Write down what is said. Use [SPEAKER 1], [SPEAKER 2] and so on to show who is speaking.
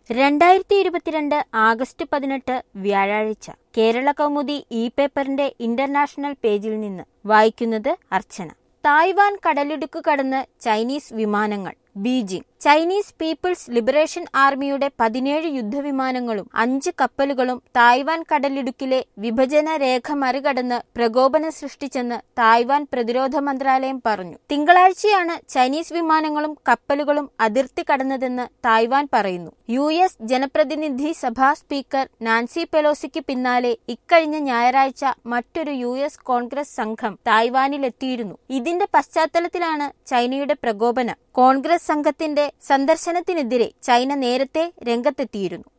[SPEAKER 1] രണ്ടായിരത്തി ഇരുപത്തിരണ്ട് ആഗസ്റ്റ് പതിനെട്ട് വ്യാഴാഴ്ച കേരള കൗമുദി ഇ പേപ്പറിന്റെ ഇന്റർനാഷണൽ പേജിൽ നിന്ന് വായിക്കുന്നത് അർച്ചന തായ്വാൻ കടലിടുക്ക് കടന്ന് ചൈനീസ് വിമാനങ്ങൾ ബീജിംഗ് ചൈനീസ് പീപ്പിൾസ് ലിബറേഷൻ ആർമിയുടെ പതിനേഴ് യുദ്ധവിമാനങ്ങളും അഞ്ച് കപ്പലുകളും തായ്വാൻ കടലിടുക്കിലെ വിഭജന രേഖ മറികടന്ന് പ്രകോപനം സൃഷ്ടിച്ചെന്ന് തായ്വാൻ പ്രതിരോധ മന്ത്രാലയം പറഞ്ഞു തിങ്കളാഴ്ചയാണ് ചൈനീസ് വിമാനങ്ങളും കപ്പലുകളും അതിർത്തി കടന്നതെന്ന് തായ്വാൻ പറയുന്നു യു എസ് ജനപ്രതിനിധി സഭാ സ്പീക്കർ നാൻസി പെലോസിക്ക് പിന്നാലെ ഇക്കഴിഞ്ഞ ഞായറാഴ്ച മറ്റൊരു യു എസ് കോൺഗ്രസ് സംഘം തായ്വാനിലെത്തിയിരുന്നു ഇതിന്റെ പശ്ചാത്തലത്തിലാണ് ചൈനയുടെ പ്രകോപനം കോൺഗ്രസ് സംഘത്തിന്റെ സന്ദർശനത്തിനെതിരെ ചൈന നേരത്തെ രംഗത്തെത്തിയിരുന്നു